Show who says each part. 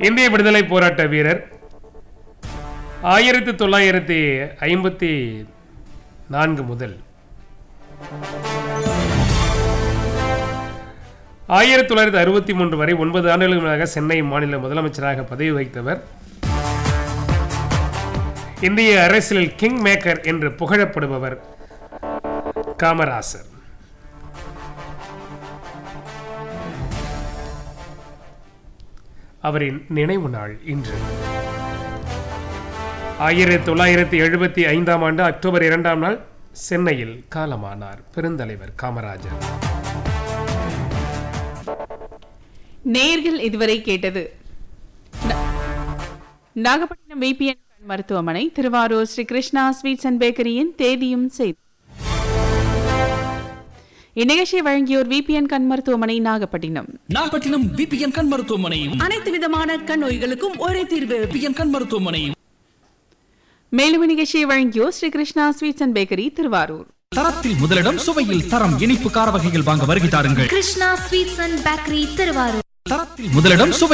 Speaker 1: இந்திய விடுதலை போராட்ட வீரர் ஆயிரத்தி தொள்ளாயிரத்தி ஐம்பத்தி நான்கு முதல் ஆயிரத்தி தொள்ளாயிரத்தி அறுபத்தி மூன்று வரை ஒன்பது ஆண்டுகளுக்கு முன்னதாக சென்னை மாநில முதலமைச்சராக பதவி வகித்தவர் இந்திய அரசியலில் கிங் மேக்கர் என்று புகழப்படுபவர் காமராசர் அவரின் நினைவு நாள் இன்று ஆயிரத்தி தொள்ளாயிரத்தி எழுபத்தி ஐந்தாம் ஆண்டு அக்டோபர் இரண்டாம் நாள் சென்னையில் காலமானார் பெருந்தலைவர் காமராஜர்
Speaker 2: நேர்கள் இதுவரை கேட்டது ந- நாகப்பட்டினம் விபிஎன் மருத்துவமனை திருவாரூர் ஸ்ரீ கிருஷ்ணா ஸ்வீட்ஸ் அண்ட் பேக்கரியின் தேதியும் செய்தி இந்நிகழ்ச்சியை வழங்கியோர் விபிஎன் கண் மருத்துவமனை நாகப்பட்டினம்
Speaker 3: நாகப்பட்டினம் பிபிஎன் கண் மருத்துவமனை
Speaker 4: அனைத்து விதமான கண் நோய்களுக்கும் ஒரே தீர்வு
Speaker 3: பிபிஎன் கண் மருத்துவமனை
Speaker 2: மேலும் இந்நிகழ்ச்சியை வழங்கியோர் Sri Krishna sweets and bakery Thiruvarur
Speaker 3: தரத்தில் முதலிடம் சுவையில் தரம் இனிப்பு கார வகைகள் வாங்க வருகை தாருங்கள்
Speaker 5: Krishna sweets and bakery Thiruvarur
Speaker 3: தரத்தில் முதலிடம் சுவை